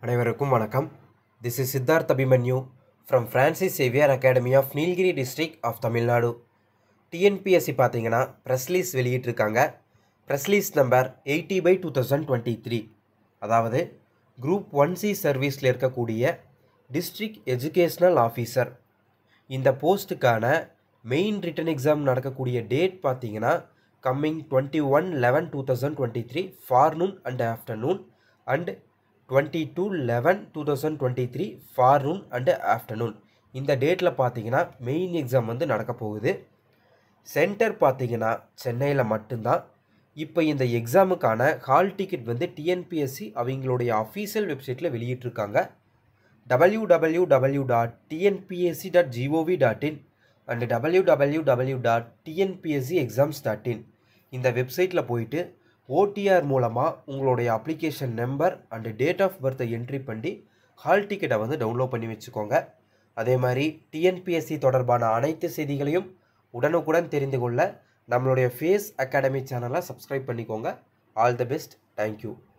அனைவருக்கும் வணக்கம் this is Siddharth Abhimanyu from Francis Xavier academy of Nilgiri district of Tamil Nadu TNPSC பார்த்தீங்கன்னா press release வெளியிட்டிருக்காங்க press release number eighty by two thousand twenty three அதாவது group one C சர்வீஸில் இருக்கக்கூடிய district educational officer இந்த போஸ்ட்டுக்கான மெயின் ரிட்டன் எக்ஸாம் நடக்கக்கூடிய டேட் பார்த்தீங்கன்னா coming twenty one eleven two thousand twenty three forenoon and afternoon and twenty two eleven two thousand twenty three forenoon and afternoon இந்த டேட்டில் பார்த்தீங்கன்னா main exam வந்து நடக்க போகுது சென்டர் பார்த்தீங்கன்னா சென்னையில் மட்டும்தான் இப்போ இந்த எக்ஸாமுக்கான ஹால் டிக்கெட் வந்து டிஎன்பிஎஸ்சி அவங்களுடைய அஃபீஷியல் வெப்சைட்டில் வெளியிட்டிருக்காங்க W W W dot TNPSC dot GOV dot in and W W W dot TNPSC exams dot in இந்த வெப்சைட்டில் போயிட்டு ஓடிஆர் மூலமாக உங்களுடைய application number and date of பர்த்தை என்ட்ரி பண்ணி ஹால் டிக்கெட்டை வந்து டவுன்லோட் பண்ணி வச்சுக்கோங்க அதே மாதிரி டிஎன்பிஎஸ்சி தொடர்பான அனைத்து செய்திகளையும் உடனுக்குடன் தெரிந்து கொள்ள நம்மளுடைய ஃபேஸ் அகாடமி சேனலை சப்ஸ்கிரைப் பண்ணிக்கோங்க ஆல் தி பெஸ்ட் தேங்க்யூ